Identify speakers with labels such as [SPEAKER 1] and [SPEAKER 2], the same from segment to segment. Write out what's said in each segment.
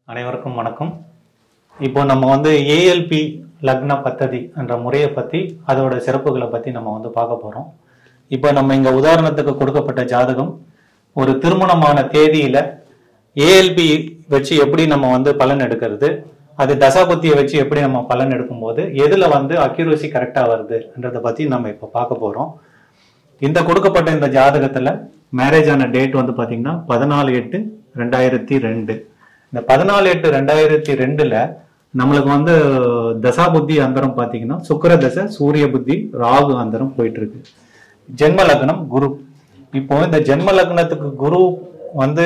[SPEAKER 1] அனைவருக்கும் வணக்கம் இப்போ நம்ம வந்து ஏஎல்பி லக்ன பத்ததி என்ற முறையை பத்தி அதோட சிறப்புகளை பத்தி நம்ம வந்து பார்க்க போறோம் இப்போ நம்ம இங்க உதாரணத்துக்கு கொடுக்கப்பட்ட ஜாதகம் ஒரு திருமணமான தேதியில ஏஎல்பி வச்சு எப்படி நம்ம வந்து பலன் எடுக்கிறது அது தசாபுத்தியை வச்சு எப்படி நம்ம பலன் எடுக்கும்போது எதுல வந்து அக்யூரசி கரெக்டா வருதுன்றதை பத்தி நம்ம இப்போ பார்க்க போறோம் இந்த கொடுக்கப்பட்ட இந்த ஜாதகத்துல மேரேஜ் ஆன டேட் வந்து பாத்தீங்கன்னா பதினாலு எட்டு ரெண்டாயிரத்தி ரெண்டு இந்த பதினாலு எட்டு ரெண்டாயிரத்தி ரெண்டுல நம்மளுக்கு வந்து தசா புத்தி அந்தரம் பாத்தீங்கன்னா சுக்கிர தசை சூரிய புத்தி ராகு அந்தரம் போயிட்டு இருக்கு ஜென்ம லக்னம் குரு இப்போ இந்த ஜென்ம லக்னத்துக்கு குரு வந்து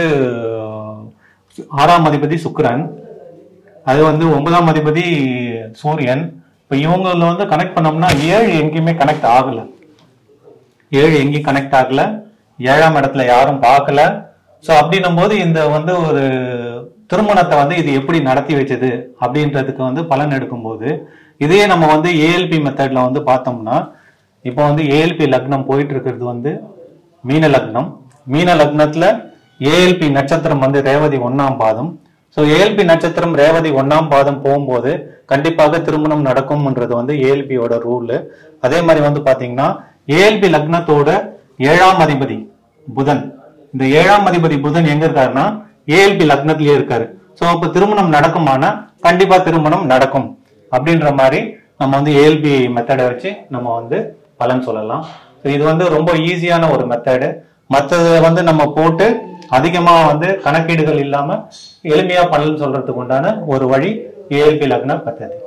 [SPEAKER 1] ஆறாம் அதிபதி சுக்கிரன் அது வந்து ஒன்பதாம் அதிபதி சூரியன் இப்போ இவங்கள வந்து கனெக்ட் பண்ணோம்னா ஏழு எங்கேயுமே கனெக்ட் ஆகல ஏழு எங்கேயும் கனெக்ட் ஆகல ஏழாம் இடத்துல யாரும் பார்க்கல ஸோ அப்படின்னும் போது இந்த வந்து ஒரு திருமணத்தை வந்து இது எப்படி நடத்தி வச்சது அப்படின்றதுக்கு வந்து பலன் எடுக்கும்போது இதையே நம்ம வந்து ஏஎல்பி மெத்தட்ல வந்து பார்த்தோம்னா இப்போ வந்து ஏஎல்பி லக்னம் போயிட்டு இருக்கிறது வந்து மீன லக்னம் மீன லக்னத்துல ஏஎல்பி நட்சத்திரம் வந்து ரேவதி ஒன்னாம் பாதம் ஸோ ஏஎல்பி நட்சத்திரம் ரேவதி ஒன்னாம் பாதம் போகும்போது கண்டிப்பாக திருமணம் நடக்கும்ன்றது வந்து ஏஎல்பியோட ரூல் அதே மாதிரி வந்து பாத்தீங்கன்னா ஏஎல்பி லக்னத்தோட ஏழாம் அதிபதி புதன் இந்த ஏழாம் அதிபதி புதன் எங்க இருக்காருன்னா ஏஎல்பி லக்னத்திலேயே இருக்காரு ஸோ அப்ப திருமணம் நடக்குமானா கண்டிப்பா திருமணம் நடக்கும் அப்படின்ற மாதிரி நம்ம வந்து ஏஎல்பி மெத்தடை வச்சு நம்ம வந்து பலன் சொல்லலாம் ஸோ இது வந்து ரொம்ப ஈஸியான ஒரு மெத்தடு மற்றதை வந்து நம்ம போட்டு அதிகமா வந்து கணக்கீடுகள் இல்லாம எளிமையா பலன் சொல்றதுக்கு உண்டான ஒரு வழி ஏஎல்பி லக்ன பத்ததி